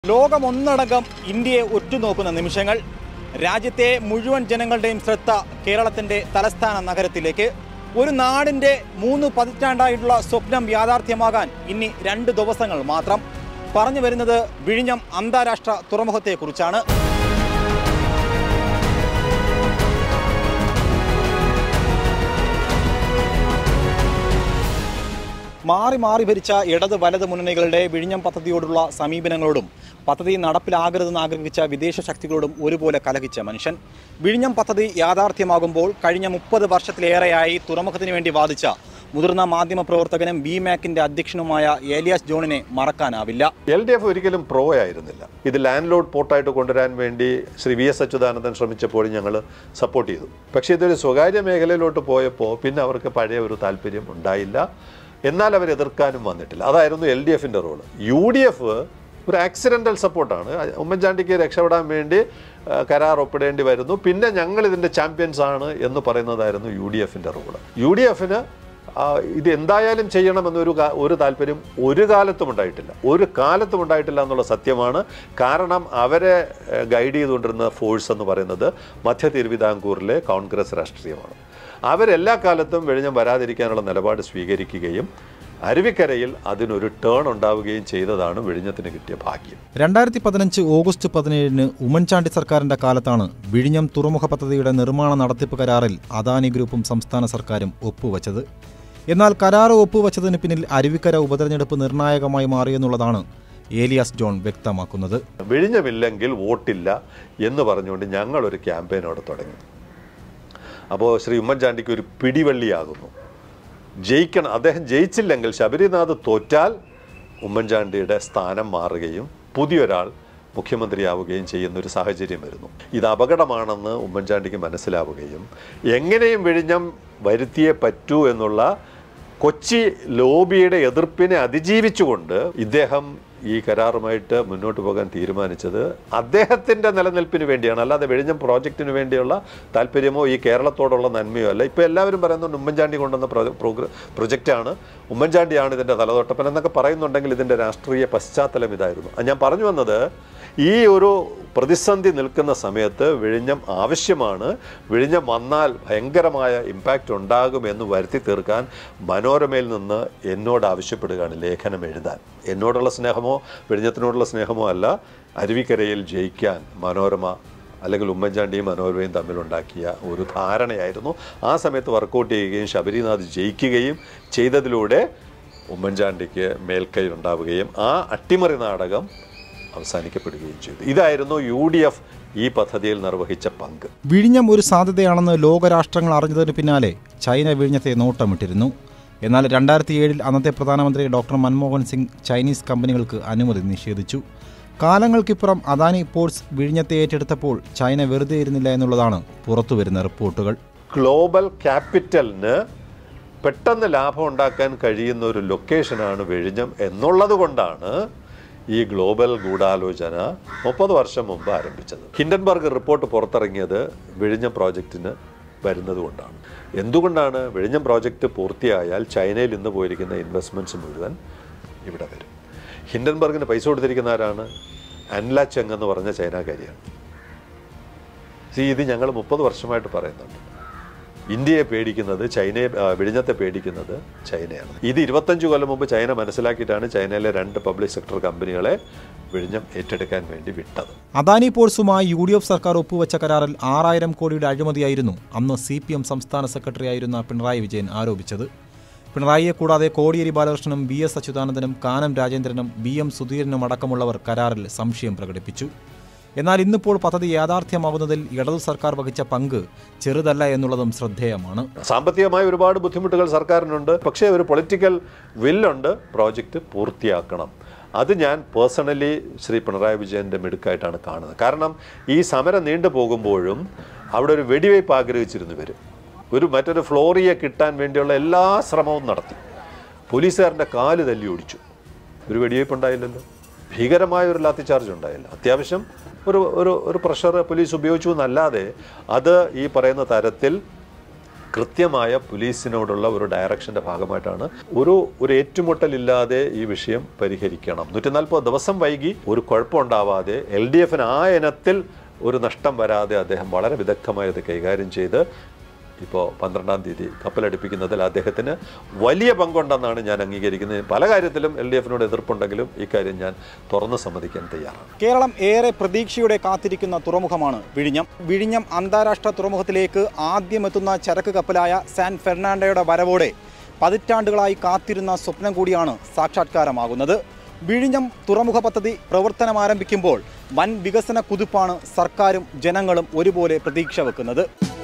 ലോകമൊന്നടങ്കം ഇന്ത്യയെ ഉറ്റുനോക്കുന്ന നിമിഷങ്ങൾ രാജ്യത്തെ മുഴുവൻ ജനങ്ങളുടെയും ശ്രദ്ധ കേരളത്തിന്റെ തലസ്ഥാന നഗരത്തിലേക്ക് ഒരു നാടിന്റെ മൂന്ന് പതിറ്റാണ്ടായിട്ടുള്ള സ്വപ്നം യാഥാർത്ഥ്യമാകാൻ ഇനി രണ്ട് ദിവസങ്ങൾ മാത്രം പറഞ്ഞു വരുന്നത് വിഴിഞ്ഞം അന്താരാഷ്ട്ര തുറമുഖത്തെക്കുറിച്ചാണ് മാറി മാറി ഭരിച്ച ഇടത് വലത് മുന്നണികളുടെ വിഴിഞ്ഞം പദ്ധതിയോടുള്ള സമീപനങ്ങളോടും പദ്ധതി നടപ്പിലാകരുതെന്ന് ആഗ്രഹിച്ച വിദേശ ശക്തികളോടും ഒരുപോലെ കലഹിച്ച മനുഷ്യൻ വിഴിഞ്ഞം പദ്ധതി യാഥാർത്ഥ്യമാകുമ്പോൾ കഴിഞ്ഞ മുപ്പത് വർഷത്തിലേറെയായി തുറമുഖത്തിന് വേണ്ടി വാദിച്ച മുതിർന്ന മാധ്യമ പ്രവർത്തകനും ബി മാക്കിന്റെ അധ്യക്ഷനുമായ ഏലിയാസ് ജോണിനെ മറക്കാനാവില്ല എൽ ഡി എഫ് ഒരിക്കലും പ്രോ ആയിരുന്നില്ല ഇത് ലാൻഡ് ലോഡ് പോർട്ടായിട്ട് കൊണ്ടുവരാൻ വേണ്ടി ശ്രീ വി എസ് അച്യുതാനന്ദൻ ശ്രമിച്ചപ്പോഴും ഞങ്ങൾ സപ്പോർട്ട് ചെയ്തു പക്ഷേ ഇതൊരു സ്വകാര്യ മേഖലയിലോട്ട് പോയപ്പോൾ പിന്നെ അവർക്ക് പഴയ ഒരു താല്പര്യം ഉണ്ടായില്ല എന്നാൽ അവർ എതിർക്കാനും വന്നിട്ടില്ല അതായിരുന്നു എൽ ഡി എഫിൻ്റെ റോള് യു ഡി എഫ് ഒരു ആക്സിഡൻ്റൽ സപ്പോർട്ടാണ് ഉമ്മൻചാണ്ടിക്ക് രക്ഷപ്പെടാൻ വേണ്ടി ആ, കരാർ ഒപ്പിടേണ്ടി വരുന്നു പിന്നെ ഞങ്ങൾ ഇതിൻ്റെ ചാമ്പ്യൻസ് ആണ് എന്ന് പറയുന്നതായിരുന്നു യു ഡി എഫിൻ്റെ റോള് യു ഡി എഫിന് ആ, ഇത് എന്തായാലും ചെയ്യണമെന്നൊരു കാ- ഒരു താല്പര്യം ഒരു കാലത്തും ഉണ്ടായിട്ടില്ല ഒരു കാലത്തും ഉണ്ടായിട്ടില്ല എന്നുള്ള സത്യമാണ് കാരണം അവരെ ഏഹ്, ഗൈഡ് ചെയ്തുകൊണ്ടിരുന്ന ഫോഴ്സ് എന്ന് പറയുന്നത് മധ്യ തിരുവിതാംകൂറിലെ കോൺഗ്രസ് രാഷ്ട്രീയമാണ് അവരെല്ലാ കാലത്തും വെഴിഞ്ഞം വരാതിരിക്കാനുള്ള നിലപാട് സ്വീകരിക്കുകയും അരുവിക്കരയിൽ അതിനൊരു ടേൺ ഉണ്ടാവുകയും ചെയ്തതാണ് വെഴിഞ്ഞത്തിന് കിട്ടിയ ഭാഗ്യം രണ്ടായിരത്തി പതിനഞ്ച് ഓഗസ്റ്റ് പതിനേഴിന് ഉമ്മൻചാണ്ടി സർക്കാരിന്റെ കാലത്താണ് വിഴിഞ്ഞം തുറമുഖ പദ്ധതിയുടെ നിർമ്മാണ നടത്തിപ്പ് കരാറിൽ അദാനി ഗ്രൂപ്പും സംസ്ഥാന സർക്കാരും ഒപ്പുവച്ചത് എന്നാൽ കരാർ ഒപ്പുവച്ചതിന് പിന്നിൽ അരുവിക്കര ഉപതെരഞ്ഞെടുപ്പ് നിർണായകമായി മാറിയെന്നുള്ളതാണ് ഏലിയാസ് ജോൺ വ്യക്തമാക്കുന്നത് വിഴിഞ്ഞമില്ലെങ്കിൽ വോട്ടില്ല എന്ന് പറഞ്ഞുകൊണ്ട് ഞങ്ങളൊരു ക്യാമ്പയിൻ അവിടെ തുടങ്ങി അപ്പോൾ ശ്രീ ഉമ്മൻചാണ്ടിക്ക് ഒരു പിടിവള്ളിയാകുന്നു ജയിക്കണം അദ്ദേഹം ജയിച്ചില്ലെങ്കിൽ ശബരിനാഥ് തോറ്റാൽ ഉമ്മൻചാണ്ടിയുടെ സ്ഥാനം മാറുകയും പുതിയൊരാൾ മുഖ്യമന്ത്രിയാവുകയും ചെയ്യുന്ന ഒരു സാഹചര്യം വരുന്നു ഇത് അപകടമാണെന്ന് ഉമ്മൻചാണ്ടിക്ക് മനസ്സിലാവുകയും എങ്ങനെയും വിഴിഞ്ഞം വരുത്തിയേ പറ്റൂ എന്നുള്ള കൊച്ചി ലോബിയുടെ എതിർപ്പിനെ അതിജീവിച്ചുകൊണ്ട് ഇദ്ദേഹം ഈ കരാറുമായിട്ട് മുന്നോട്ട് പോകാൻ തീരുമാനിച്ചത് അദ്ദേഹത്തിൻ്റെ നിലനിൽപ്പിന് വേണ്ടിയാണ് അല്ലാതെ വെഴിഞ്ഞം പ്രോജക്റ്റിന് വേണ്ടിയുള്ള താല്പര്യമോ ഈ കേരളത്തോടുള്ള നന്മയോ അല്ല ഇപ്പോൾ എല്ലാവരും പറയുന്നുണ്ട് ഉമ്മൻചാണ്ടി കൊണ്ടുവന്ന പ്രൊ- പ്രോഗ്ര പ്രൊജക്റ്റാണ് ഉമ്മൻചാണ്ടിയാണ് ഇതിൻ്റെ തലതൊട്ടപ്പൻ എന്നൊക്കെ പറയുന്നുണ്ടെങ്കിൽ ഇതിൻ്റെ രാഷ്ട്രീയ പശ്ചാത്തലം ഇതായിരുന്നു അത് ഞാൻ പറഞ്ഞു വന്നത് ഈ ഒരു പ്രതിസന്ധി നിൽക്കുന്ന സമയത്ത് വിഴിഞ്ഞം ആവശ്യമാണ് വിഴിഞ്ഞം വന്നാൽ ഭയങ്കരമായ ഇമ്പാക്റ്റ് ഉണ്ടാകുമെന്ന് വരുത്തി തീർക്കാൻ മനോരമയിൽ നിന്ന് എന്നോട് ആവശ്യപ്പെടുകയാണ് ലേഖനം എഴുതാൻ എന്നോടുള്ള സ്നേഹമോ വിഴിഞ്ഞത്തിനോടുള്ള സ്നേഹമോ അല്ല അരുവിക്കരയിൽ ജയിക്കാൻ മനോരമ അല്ലെങ്കിൽ ഉമ്മൻചാണ്ടിയും മനോരമയും തമ്മിലുണ്ടാക്കിയ ഒരു ധാരണയായിരുന്നു ആ സമയത്ത് വർക്കൗട്ട് ചെയ്യുകയും ശബരിനാഥ് ജയിക്കുകയും ചെയ്തതിലൂടെ ഉമ്മൻചാണ്ടിക്ക് മേൽക്കൈ ഉണ്ടാവുകയും ആ അട്ടിമറി നാടകം അവസാനിക്കപ്പെടുകയും ചെയ്തു ഇതായിരുന്നു യു ഡി എഫ് ഈ പദ്ധതിയിൽ നിർവഹിച്ച പങ്ക് വിഴിഞ്ഞം ഒരു സാധ്യതയാണെന്ന് ലോകരാഷ്ട്രങ്ങൾ അറിഞ്ഞതിന് പിന്നാലെ ചൈന വിഴിഞ്ഞത്തെ നോട്ടമിട്ടിരുന്നു എന്നാൽ രണ്ടായിരത്തി ഏഴിൽ അന്നത്തെ പ്രധാനമന്ത്രി ഡോക്ടർ മൻമോഹൻ സിംഗ് ചൈനീസ് കമ്പനികൾക്ക് അനുമതി നിഷേധിച്ചു കാലങ്ങൾക്കിപ്പുറം അദാനി പോർട്സ് വിഴിഞ്ഞത്തെ ഏറ്റെടുത്തപ്പോൾ ചൈന വെറുതെ ഇരുന്നില്ല എന്നുള്ളതാണ് പുറത്തുവരുന്ന റിപ്പോർട്ടുകൾ ഗ്ലോബൽ ക്യാപിറ്റലിന് പെട്ടെന്ന് ലാഭം ഉണ്ടാക്കാൻ കഴിയുന്ന ഒരു ലൊക്കേഷനാണ് വെഴിഞ്ഞം എന്നുള്ളത് കൊണ്ടാണ് ഈ ഗ്ലോബൽ ഗൂഢാലോചന മുപ്പത് വർഷം മുമ്പ് ആരംഭിച്ചത് ഹിൻഡൻബർഗ് റിപ്പോർട്ട് പുറത്തിറങ്ങിയത് വിഴിഞ്ഞം പ്രോജക്റ്റിന് വരുന്നത് കൊണ്ടാണ് എന്തുകൊണ്ടാണ് വിഴിഞ്ഞം പ്രോജക്റ്റ് പൂർത്തിയായാൽ ചൈനയിൽ ഇന്ന് പോയിരിക്കുന്ന ഇൻവെസ്റ്റ്മെൻറ്റ്സ് മുഴുവൻ ഇവിടെ വരും ഹിൻഡൻബർഗിന് പൈസ കൊടുത്തിരിക്കുന്ന ആരാണ് അൻല ചെങ് എന്ന് പറഞ്ഞ ചൈനക്കാരിയാണ് See, ഇത് ഞങ്ങൾ മുപ്പത് വർഷമായിട്ട് പറയുന്നുണ്ട് ഇന്ത്യയെ പേടിക്കുന്നത് ചൈനയെ ആ, വിഴിഞ്ഞത്തെ പേടിക്കുന്നത് ചൈനയാണ് ഇത് ഇരുപത്തഞ്ച് കൊല്ലം മുമ്പ് ചൈന മനസ്സിലാക്കിയിട്ടാണ് ചൈനയിലെ രണ്ട് പബ്ലിക് സെക്ടർ കമ്പനികളെ വിഴിഞ്ഞം ഏറ്റെടുക്കാൻ വേണ്ടി വിട്ടത് അദാനി പോർട്സുമായി യു ഡി എഫ് സർക്കാർ ഒപ്പുവെച്ച കരാറിൽ ആറായിരം കോടിയുടെ അഴിമതിയായിരുന്നു അന്ന് സി പി എം സംസ്ഥാന സെക്രട്ടറി ആയിരുന്ന പിണറായി വിജയൻ ആരോപിച്ചത് പിണറായിയെ കൂടാതെ കോടിയേരി ബാലകൃഷ്ണനും ബി എസ് അച്യുതാനന്ദനും കാനം രാജേന്ദ്രനും ബി എം സുധീരനും അടക്കമുള്ളവർ കരാറിൽ സംശയം പ്രകടിപ്പിച്ചു എന്നാൽ ഇന്നിപ്പോൾ പദ്ധതി യാഥാർത്ഥ്യമാകുന്നതിൽ ഇടതു സർക്കാർ വഹിച്ച പങ്ക് ചെറുതല്ല എന്നുള്ളതും ശ്രദ്ധേയമാണ് സാമ്പത്തികമായ ഒരുപാട് ബുദ്ധിമുട്ടുകൾ സർക്കാരിനുണ്ട് പക്ഷേ ഒരു പൊളിറ്റിക്കൽ വില്ലുണ്ട് പ്രോജക്റ്റ് പൂർത്തിയാക്കണം അത് ഞാൻ പേഴ്സണലി ശ്രീ പിണറായി വിജയൻ്റെ മിടുക്കായിട്ടാണ് കാണുന്നത് കാരണം ഈ സമരം നീണ്ടു പോകുമ്പോഴും അവിടെ ഒരു വെടിവയ്പ് ആഗ്രഹിച്ചിരുന്നു ഇവർ ഒരു മറ്റൊരു ഫ്ലോറിയെ കിട്ടാൻ വേണ്ടിയുള്ള എല്ലാ ശ്രമവും നടത്തി പോലീസുകാരൻ്റെ കാല് തല്ലി ഓടിച്ചു ഒരു വെടിവയ്പ് ഉണ്ടായില്ലല്ലോ ഭീകരമായ ഒരു ലാത്തി ചാർജ് ഉണ്ടായില്ല അത്യാവശ്യം ഒരു ഒരു ഒരു പ്രഷർ പോലീസ് ഉപയോഗിച്ചു എന്നല്ലാതെ അത് ഈ പറയുന്ന തരത്തിൽ കൃത്യമായ പോലീസിനോടുള്ള ഒരു ഡയറക്ഷൻ്റെ ഭാഗമായിട്ടാണ് ഒരു ഒരു ഏറ്റുമുട്ടലില്ലാതെ ഈ വിഷയം പരിഹരിക്കണം നൂറ്റി നാൽപ്പത് ദിവസം വൈകി ഒരു കുഴപ്പമുണ്ടാവാതെ എൽ ഡി എഫിന് ആ ഇനത്തിൽ ഒരു നഷ്ടം വരാതെ അദ്ദേഹം വളരെ വിദഗ്ധമായി അത് കൈകാര്യം ചെയ്ത് ഇപ്പോൾ പന്ത്രണ്ടാം തീയതി കപ്പലടുപ്പിക്കുന്നതിൽ അദ്ദേഹത്തിന് വലിയ പങ്കുണ്ടെന്നാണ് ഞാൻ അംഗീകരിക്കുന്നത് പല കാര്യത്തിലും എൽ ഡി എഫിനോട് എതിർപ്പുണ്ടെങ്കിലും ഇക്കാര്യം ഞാൻ തുറന്നു സമ്മതിക്കാൻ തയ്യാറാണ് കേരളം ഏറെ പ്രതീക്ഷയോടെ കാത്തിരിക്കുന്ന തുറമുഖമാണ് വിഴിഞ്ഞം വിഴിഞ്ഞം അന്താരാഷ്ട്ര തുറമുഖത്തിലേക്ക് ആദ്യമെത്തുന്ന ചരക്ക് കപ്പലായ സാൻ ഫെർണാണ്ടോയുടെ വരവോടെ പതിറ്റാണ്ടുകളായി കാത്തിരുന്ന സ്വപ്നം കൂടിയാണ് സാക്ഷാത്കാരമാകുന്നത് വിഴിഞ്ഞം തുറമുഖ പദ്ധതി പ്രവർത്തനം ആരംഭിക്കുമ്പോൾ വൻ വികസന കുതിപ്പാണ് സർക്കാരും ജനങ്ങളും ഒരുപോലെ പ്രതീക്ഷ വെക്കുന്നത്